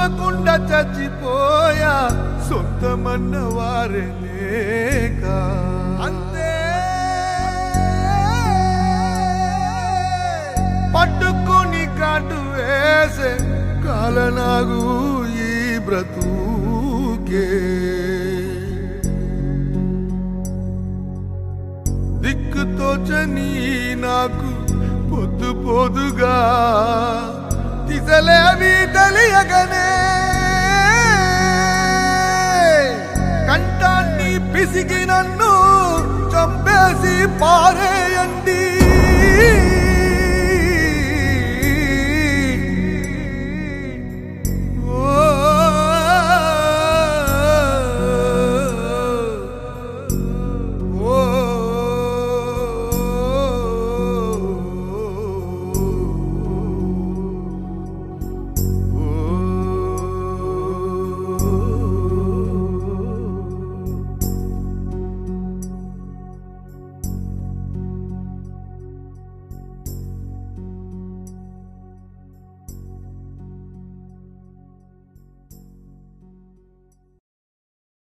చూడకుండా చచ్చిపోయా సొంతమన్న వారే లేక అంతే పట్టుకొని కాటు వేసే కాలనాగు ఈ బ్రతుకే దిక్కుతోచని నాకు పొద్దు పొదుగా దిశలేవి తెలియగనే కంఠాన్ని పిసికి నన్ను చంపేసి పారే